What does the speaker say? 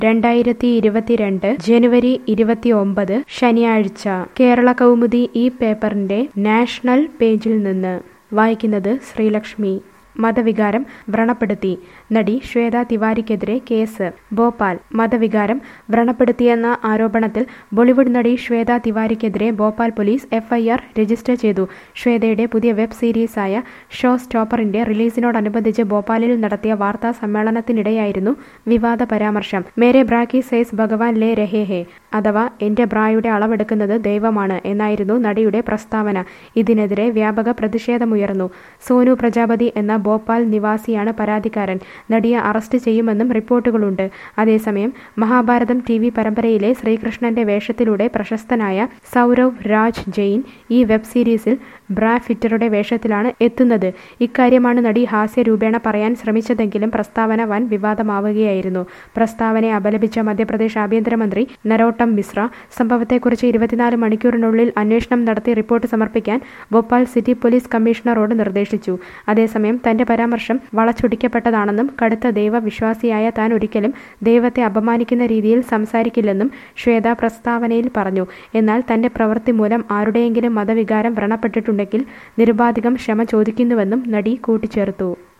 രണ്ടായിരത്തി ഇരുപത്തിരണ്ട് ജനുവരി ഇരുപത്തിയൊമ്പത് ശനിയാഴ്ച കേരള കൗമുദി ഈ പേപ്പറിന്റെ നാഷണൽ പേജിൽ നിന്ന് വായിക്കുന്നത് ശ്രീലക്ഷ്മി മതവികാരം വ്രണപ്പെടുത്തി നടി ശ്വേത തിവാരിക്കെതിരെ കേസ് ഭോപ്പാൽ മതവികാരം വ്രണപ്പെടുത്തിയെന്ന ആരോപണത്തിൽ ബോളിവുഡ് നടി ശ്വേത തിവാരിക്കെതിരെ ഭോപ്പാൽ പോലീസ് എഫ്ഐആർ രജിസ്റ്റർ ചെയ്തു ശ്വേതയുടെ പുതിയ വെബ് സീരീസായ ഷോ സ്റ്റോപ്പറിന്റെ റിലീസിനോടനുബന്ധിച്ച് ഭോപ്പാലിൽ നടത്തിയ വാർത്താ സമ്മേളനത്തിനിടെയായിരുന്നു വിവാദ പരാമർശം മേരെ ബ്രാക്കി സേസ് ഭഗവാൻ ലേ രഹേ ഹേ അഥവാ എന്റെ ബ്രായുടെ അളവെടുക്കുന്നത് ദൈവമാണ് എന്നായിരുന്നു നടിയുടെ പ്രസ്താവന ഇതിനെതിരെ വ്യാപക പ്രതിഷേധമുയർന്നു സോനു പ്രജാപതി എന്ന ഭോപ്പാൽ നിവാസിയാണ് പരാതിക്കാരൻ നടിയെ അറസ്റ്റ് ചെയ്യുമെന്നും റിപ്പോർട്ടുകളുണ്ട് അതേസമയം മഹാഭാരതം ടി വി പരമ്പരയിലെ ശ്രീകൃഷ്ണന്റെ വേഷത്തിലൂടെ പ്രശസ്തനായ സൗരവ് രാജ് ജെയിൻ ഈ വെബ് സീരീസിൽ ബ്രാ ഫിറ്ററുടെ വേഷത്തിലാണ് എത്തുന്നത് ഇക്കാര്യമാണ് നടി ഹാസ്യരൂപേണ പറയാൻ ശ്രമിച്ചതെങ്കിലും പ്രസ്താവന വൻ വിവാദമാവുകയായിരുന്നു പ്രസ്താവനയെ അപലപിച്ച മധ്യപ്രദേശ് ആഭ്യന്തരമന്ത്രി നരോട്ടം മിശ്ര സംഭവത്തെക്കുറിച്ച് ഇരുപത്തിനാല് മണിക്കൂറിനുള്ളിൽ അന്വേഷണം നടത്തി റിപ്പോർട്ട് സമർപ്പിക്കാൻ ഭോപ്പാൽ സിറ്റി പോലീസ് കമ്മീഷണറോട് നിർദ്ദേശിച്ചു അതേസമയം തന്റെ പരാമർശം വളച്ചൊടിക്കപ്പെട്ടതാണെന്നും കടുത്ത ദൈവവിശ്വാസിയായ താൻ ഒരിക്കലും ദൈവത്തെ അപമാനിക്കുന്ന രീതിയിൽ സംസാരിക്കില്ലെന്നും ശ്വേത പ്രസ്താവനയിൽ പറഞ്ഞു എന്നാൽ തന്റെ പ്രവൃത്തി മൂലം ആരുടെയെങ്കിലും മതവികാരം വ്രണപ്പെട്ടിട്ടുണ്ടെങ്കിൽ നിരുപാധികം ക്ഷമ ചോദിക്കുന്നുവെന്നും നടി കൂട്ടിച്ചേർത്തു